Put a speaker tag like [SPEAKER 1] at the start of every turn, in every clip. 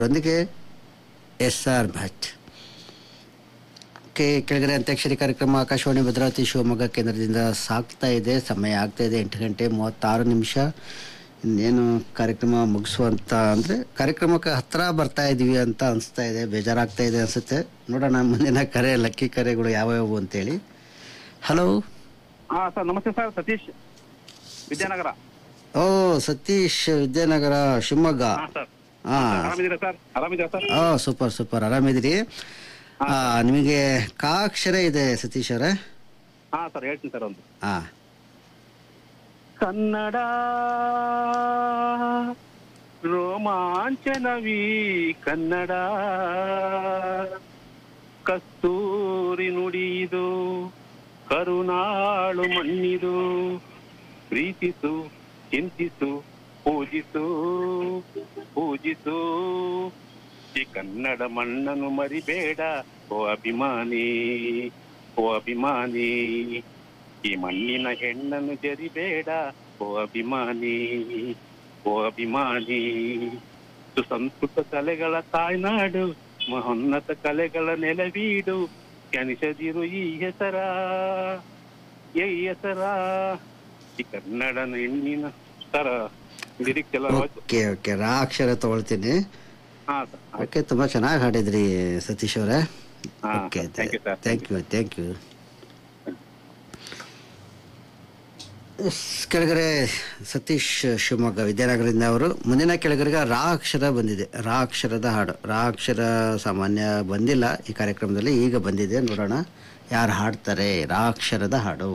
[SPEAKER 1] ರೊಂದಿಗೆ S R Bhat K ಕೆಳಗಡೆ ಅಂತ್ಯಾಕ್ಷರಿ ಕಾರ್ಯಕ್ರಮ ಆಕಾಶವಾಣಿ ಭದ್ರಾವತಿ ಶಿವಮೊಗ್ಗ ಕೇಂದ್ರದಿಂದ ಸಾಗ್ತಾ ಇದೆ ಸಮಯ ಆಗ್ತಾ ಇದೆ ಎಂಟು ಗಂಟೆ ಮೂವತ್ತಾರು ನಿಮಿಷ ಇನ್ನೇನು ಕಾರ್ಯಕ್ರಮ ಮುಗಿಸುವಂತ ಅಂದರೆ ಕಾರ್ಯಕ್ರಮಕ್ಕೆ ಹತ್ತಿರ ಬರ್ತಾ ಇದ್ದೀವಿ ಅಂತ ಅನಿಸ್ತಾ ಇದೆ ಬೇಜಾರಾಗ್ತಾ ಇದೆ ಅನಿಸುತ್ತೆ ನೋಡೋಣ ಮುಂದಿನ ಕರೆ ಲಕ್ಕಿ ಕರೆಗಳು ಯಾವ್ಯಾವು ಅಂತೇಳಿ ಹಲೋ
[SPEAKER 2] ಹಾ ಸರ್ ನಮಸ್ತೆ ಸರ್ ಸತೀಶ್ ವಿದ್ಯಾನಗರ
[SPEAKER 1] ಓ ಸತೀಶ್ ವಿದ್ಯಾನಗರ ಶಿವಮೊಗ್ಗ
[SPEAKER 2] ಹಾ ಸರ್
[SPEAKER 1] ಹಾಂ
[SPEAKER 2] ಆರಾಮಿದ್ದೀರಾ ಸರ್ ಆರಾಮಿದ್ದೀರಾ ಸರ್
[SPEAKER 1] ಓ ಸೂಪರ್ ಸೂಪರ್ ಆರಾಮಿದ್ದೀರಿ ಆ, ನಿಮಗೆ ಕಾ ಅಕ್ಷರ ಇದೆ ಸತೀಶ್ ಅವರೇ
[SPEAKER 2] ಹಾ ಸರ್ ಹೇಳ್ತೀನಿ ಸರ್ ಒಂದು
[SPEAKER 1] ಹಾ
[SPEAKER 2] ಕನ್ನಡ ರೋಮಾಂಚನವಿ ಕನ್ನಡ ಕಸ್ತೂರಿ ನುಡಿದು ಕರುನಾಳು ಮಣ್ಣಿದು ಪ್ರೀತಿಸು ಚಿಂತಿಸು ಪೂಜಿಸು ಪೂಜಿಸು ಈ ಕನ್ನಡ ಮಣ್ಣನ್ನು ಮರಿಬೇಡ ಓ ಅಭಿಮಾನಿ ಓ ಅಭಿಮಾನಿ ಈ ಮಣ್ಣಿನ ಹೆಣ್ಣನ್ನು ಜರಿಬೇಡ ಓ ಅಭಿಮಾನಿ ಓ ಅಭಿಮಾನಿ ಸುಸಂಸ್ಕೃತ ಕಲೆಗಳ ತಾಯ್ನಾಡು ಮಹೋನ್ನತ ಕಲೆಗಳ ನೆಲವೀಡು ಕೆನಿಸದಿರು ಈ ಹೆಸರ ಈ ಹೆಸರ ಈ ಕನ್ನಡ ಹೆಣ್ಣಿನ ತರ ಲಿರಿಕ್ಸ್ ಎಲ್ಲ ಹೋಯ್ತು
[SPEAKER 1] ಓಕೆ ಓಕೆ ರಾ ಅಕ್ಷರ ತಗೊಳ್ತೀನಿ
[SPEAKER 2] ಹಾ ಸರ್
[SPEAKER 1] ಓಕೆ ತುಂಬಾ ಚೆನ್ನಾಗಿ ಹಾಡಿದ್ರಿ ಸತೀಶ್ ಅವರೇ
[SPEAKER 2] ಹಾ,
[SPEAKER 1] okay
[SPEAKER 2] thank you, sir.
[SPEAKER 1] Thank you thank you ಕೆಳಗಡೆ ಸತೀಶ್ ಶಿವಮೊಗ್ಗ ವಿದ್ಯಾನಗರದಿಂದ ಅವರು ಮುಂದಿನ ಕೆಳಗಡೆಗೆ ರಾ ಅಕ್ಷರ ಬಂದಿದೆ ರಾ ಅಕ್ಷರದ ಹಾಡು ರಾ ಅಕ್ಷರ ಸಾಮಾನ್ಯ ಬಂದಿಲ್ಲ ಈ ಕಾರ್ಯಕ್ರಮದಲ್ಲಿ ಈಗ ಬಂದಿದೆ ನೋಡೋಣ ಯಾರು ಹಾಡ್ತಾರೆ ರಾ ಅಕ್ಷರದ ಹಾಡು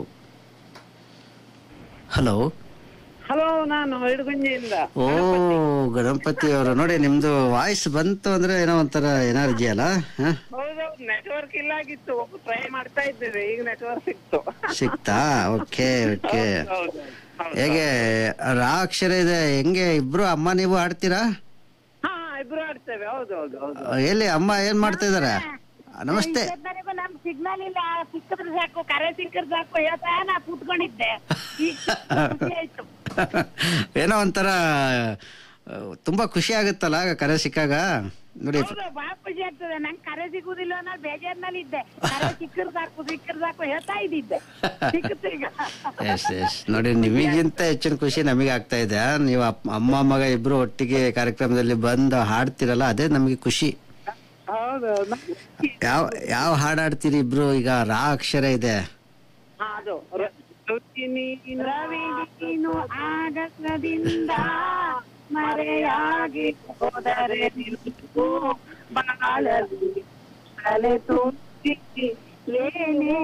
[SPEAKER 1] ಹಲೋ
[SPEAKER 3] ಹಲೋ ನಾನು ಇಡಗುಂಜಿಯಿಂದ
[SPEAKER 1] ಓ ಗಣಪತಿ ಅವರು ನೋಡಿ ನಿಮ್ದು ವಾಯ್ಸ್ ಬಂತು ಅಂದ್ರೆ ಏನೋ ಒಂಥರ ಎನರ್ಜಿ ಅಲ್ಲ ಹ?
[SPEAKER 3] ಹೌದೌದು ನೆಟ್ವರ್ಕ್ ಇಲ್ಲ ಆಗಿತ್ತು ಟ್ರೈ ಮಾಡ್ತಾ ಇದ್ದೇವೆ ಈಗ ನೆಟ್ವರ್ಕ್ ಸಿಕ್ತು
[SPEAKER 1] ಸಿಕ್ತಾ ಓಕೆ ಓಕೆ
[SPEAKER 3] ಹೌದು ಹೌದು.
[SPEAKER 1] ಹೇಗೆ ರಾ ಅಕ್ಷರ ಇದೆ ಹೆಂಗೆ ಇಬ್ರು ಅಮ್ಮ ನೀವು ಆಡ್ತೀರಾ
[SPEAKER 3] ಹಾ ಇಬ್ರು ಆಡ್ತೇವೆ ಹೌದು ಹೌದು ಹೌದು
[SPEAKER 1] ಎಲ್ಲಿ ಅಮ್ಮ ಏನ್ ಮಾಡ್ತಾ ಇದಾರೆ ನಮಸ್ತೆ
[SPEAKER 4] ಇಷ್ಟೊತ್ತವರೆಗೂ ನಮ್ ಸಿಗ್ನಲ್ ಇಲ್ಲ ಸಿಕ್ಕಿದ್ರೆ ಸಾಕು ಕರೆ ಸಿಕ್ಕಿದ್ರೆ ಸಾಕು ಹೇಳ್ತಾ ನಾ ಕೂತ್ಕೊಂಡಿದ್ದೆ ಈಗ ಖುಷಿ ಆಯ್ತು
[SPEAKER 1] ಏನೋ ಒಂಥರ ಆ, ತುಂಬಾ ಖುಷಿ ಆಗುತ್ತಲ್ಲ ಕರೆ ಸಿಕ್ಕಾಗ ನೋಡಿ
[SPEAKER 4] ಹೌದು ಬಾಳ ಖುಷಿ ಆಗ್ತದೆ ನಂಗೆ ಕರೆ ಸಿಗುದಿಲ್ಲ ಅನ್ನೋ ಬೇಜಾರ್ನಲ್ಲಿ ಇದ್ದೆ ಕರೆ ಸಿಕ್ಕಿದ್ರೆ ಸಾಕು ಸಿಕ್ಕಿದ್ರೆ ಸಾಕು ಹೇಳ್ತಾ ಇದ್ದಿದ್ದೆ ಸಿಕ್ಕುತ್ತೆ ಈಗ
[SPEAKER 1] ಎಸ್ ಎಸ್ ನೋಡಿ ನಿಮಗಿಂತ ಹೆಚ್ಚಿನ ಖುಷಿ ನಮಗೆ ಆಗ್ತಾ ಇದೆ ನೀವು ಅಪ್ಪ- ಅಮ್ಮ ಮಗ ಇಬ್ರು ಒಟ್ಟಿಗೆ ಕಾರ್ಯಕ್ರಮದಲ್ಲಿ ಬಂದು ಹಾಡ್ತಿರಲ್ಲ ಅದೇ ನಮಗೆ ಖುಷಿ
[SPEAKER 3] ಹೌದು ಹೌದು.
[SPEAKER 1] ಯಾವ ಯಾವ ಹಾಡು ಹಾಡ್ತೀರಿ ಇಬ್ರು ಈಗ ರಾ ಅಕ್ಷರ ಇದೆ
[SPEAKER 3] ಹಾ, ಅದು ರ- ರುಚಿ ನೀನು
[SPEAKER 4] ರವಿ ನೀನು ಆಗಸದಿಂದ ಮರೆಯಾಗಿ ಹೋದರೆ ನಿಲ್ಲು ಬಾಳಲಿ ತಲೆ ತುಂಬಿ ಏನೇ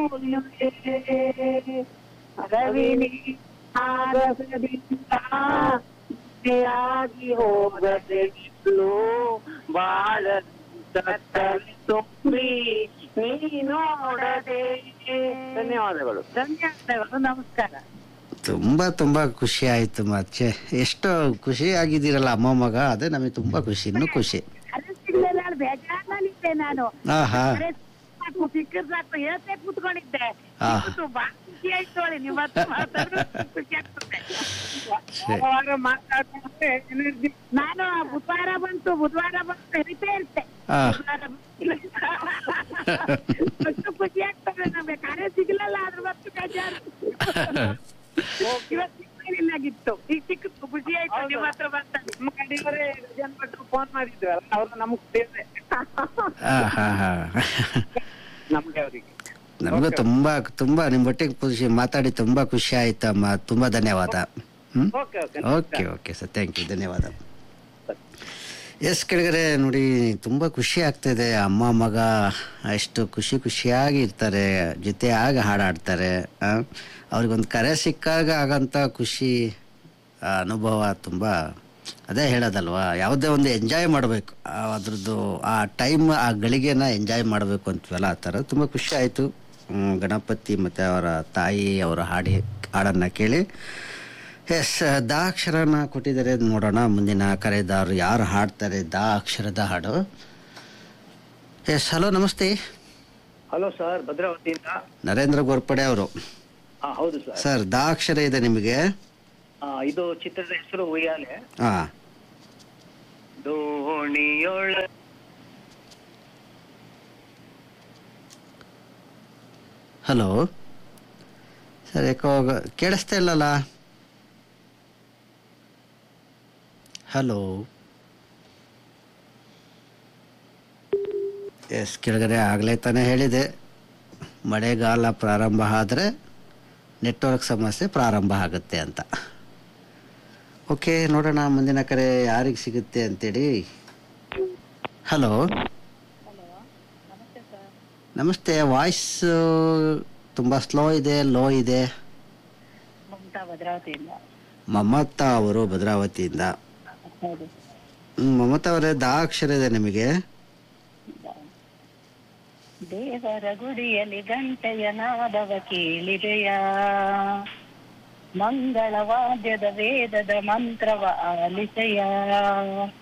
[SPEAKER 4] ರವಿ ನೀನು ಆಗಸದಿಂದ ಮರೆಯಾಗಿ ಹೋದರೆ ನಿಲ್ಲು ಬಾಳಲಿ ತಲೆ ತುಂಬಿ ನೀನೋಡದೆ
[SPEAKER 3] ಧನ್ಯವಾದಗಳು
[SPEAKER 4] ಧನ್ಯವಾದಗಳು ನಮಸ್ಕಾರ
[SPEAKER 1] ತುಂಬಾ ತುಂಬಾ ಖುಷಿ ಆಯ್ತು ಮತ್ತೆ ಎಷ್ಟು ಖುಷಿ ಆಗಿದ್ದೀರಲ್ಲ ಅಮ್ಮ ಮಗ ಅದೇ ನಮಗೆ ತುಂಬಾ ಖುಷಿ ಇನ್ನೂ ಖುಷಿ
[SPEAKER 4] ಅರೆ ಸಿಗ್ಲಿಲ್ಲ ನಾನು ಬೇಜಾರ್ನಲ್ಲಿದ್ದೆ ನಾನು
[SPEAKER 1] ಆಹಾ
[SPEAKER 4] ಅರೆ ಸಾಕು ಸಿಕ್ಕಿರ್ ಸಾಕು ಹೇಳ್ತೆ ಕೂತ್ಕೊಂಡಿದ್ದೆ
[SPEAKER 1] ಆ.
[SPEAKER 4] ಸಿಕ್ಕಿತು, ಬಾ ಖುಷಿ ಆಯ್ತು ನೋಡಿ ನಿಮ್ಮ ಹತ್ರ ಮಾತಾಡಿದ್ರೆ ಖುಷಿ ಆಗ್ತದೆ
[SPEAKER 3] ವಾರ ಮಾತಾಡ್ಕೊಂಡ್ರೆ energy
[SPEAKER 4] ನಾನು ಬುಧವಾರ ಬಂತು ಬುಧವಾರ ಬಂತು ಹೆರಿತಾ ಇರ್ತೆ
[SPEAKER 1] ಆ.
[SPEAKER 4] ಬುಧವಾರ ಬಂತಿಲ್ಲ. ಅಷ್ಟು ಖುಷಿ ಆಗ್ತದೆ ನಮ್ಗೆ ಕರೆ ಸಿಗ್ಲಿಲ್ಲ ಅದ್ರ ಮತ್ತೆ ಬೇಜಾರು ಇವತ್ತು ಸಿಗ್ಲಿಲ್ಲಾಗಿತ್ತು ಈಗ ಸಿಕ್ಕಿತ್ತು ಖುಷಿ ಆಯ್ತು ನಿಮ್ಮ ಹತ್ರ ಬಂತ
[SPEAKER 3] ನಮ್ಮ ಕಡೆಯವರೇ ರಜನ್ ಭಟ್ರು ಫೋನ್ ಮಾಡಿದ್ರಲ್ಲ ಅವ್ರು ನಮಗ್ ಸೇವೆ
[SPEAKER 1] ಆಹಾ
[SPEAKER 3] ನಮ್ಗೆ ಅವರಿಗೆ
[SPEAKER 1] ನಮಗೂ ತುಂಬಾ ತುಂಬಾ ನಿಮ್ ಒಟ್ಟಿಗೆ ಖುಷಿ ಮಾತಾಡಿ ತುಂಬಾ ಖುಷಿ ಆಯ್ತಮ್ಮ ತುಂಬಾ ಧನ್ಯವಾದ hmm
[SPEAKER 3] okay okay
[SPEAKER 1] okay okay sir thank you ಧನ್ಯವಾದ ಎಸ್ ಕೆಳಗಡೆ ನೋಡಿ ತುಂಬ ಖುಷಿ ಆಗ್ತದೆ ಅಮ್ಮ ಮಗ ಎಷ್ಟು ಖುಷಿ ಖುಷಿಯಾಗಿ ಇರ್ತಾರೆ ಜೊತೆಯಾಗಿ ಹಾಡಾಡ್ತಾರೆ ಆ, ಅವ್ರಿಗೊಂದು ಕರೆ ಸಿಕ್ಕಾಗ ಆಗಂತ ಖುಷಿ ಆ ಅನುಭವ ತುಂಬ ಅದೇ ಹೇಳೋದಲ್ವಾ ಯಾವುದೇ ಒಂದು ಎಂಜಾಯ್ ಮಾಡಬೇಕು ಅದ್ರದ್ದು ಆ ಟೈಮ್ ಆ ಗಳಿಗೆನ ಎಂಜಾಯ್ ಮಾಡಬೇಕು ಅಂತೀವಲ್ಲ ಆ ಥರ ತುಂಬ ಖುಷಿ ಆಯಿತು ಗಣಪತಿ ಮತ್ತು ಅವರ ತಾಯಿ ಅವರ ಹಾಡಿ ಹಾಡನ್ನು ಕೇಳಿ ಎಸ್ ದಾ ಅಕ್ಷರನ ಕೊಟ್ಟಿದ್ದಾರೆ ನೋಡೋಣ ಮುಂದಿನ ಕರೆದಾರರು ಯಾರು ಹಾಡ್ತಾರೆ ದಾ ಅಕ್ಷರದ ಹಾಡು ಎಸ್ ಹಲೋ ನಮಸ್ತೆ
[SPEAKER 2] ಹಲೋ ಸರ್ ಭದ್ರಾವತಿಯಿಂದ
[SPEAKER 1] ನರೇಂದ್ರ ಗೋರ್ಪಡೆ ಅವರು
[SPEAKER 2] ಹಾ ಹೌದು ಸರ್
[SPEAKER 1] ಸರ್ ದಾ ಅಕ್ಷರ ಇದೆ ನಿಮಗೆ
[SPEAKER 2] ಇದು ಚಿತ್ರದ ಹೆಸರು ಉಯ್ಯಾಲೆ
[SPEAKER 1] ಹಾಂ
[SPEAKER 3] ದೋಣಿಯೊಳ
[SPEAKER 1] ಹಲೋ ಸರ್ ಯಾಕೋ ಗ- ಕೇಳಿಸ್ತಾ ಇಲ್ಲಲ್ಲ ಹಲೋ ಎಸ್ ಕೆಳಗಡೆ ಆಗಲೇ ತಾನೇ ಹೇಳಿದೆ ಮಳೆಗಾಲ ಪ್ರಾರಂಭ ಆದರೆ ನೆಟ್ವರ್ಕ್ ಸಮಸ್ಯೆ ಪ್ರಾರಂಭ ಆಗುತ್ತೆ ಅಂತ ಓಕೆ ನೋಡೋಣ ಮುಂದಿನ ಕರೆ ಯಾರಿಗೆ ಸಿಗುತ್ತೆ ಅಂತೇಳಿ ಹಲೋ ನಮಸ್ತೆ ವಾಯ್ಸ್ ತುಂಬ ಸ್ಲೋ ಇದೆ ಲೋ ಇದೆ
[SPEAKER 4] ಮಮತಾ ಭದ್ರಾವತಿಯಿಂದ
[SPEAKER 1] ಮಮತಾ ಅವರು ಭದ್ರಾವತಿಯಿಂದ
[SPEAKER 4] ಹೌದು
[SPEAKER 1] ಹ್ಮ್, ಮಮತಾ ಅವರೇ ದಾ ಅಕ್ಷರ ಇದೆ ನಿಮಗೆ
[SPEAKER 4] ದೇವರ ಗುಡಿಯಲ್ಲಿ ಗಂಟೆಯ ನಾದವ ಕೇಳಿದೆಯ ಮಂಗಳವಾದ್ಯದ ವೇದದ ಮಂತ್ರವ ಆಲಿಸೆಯ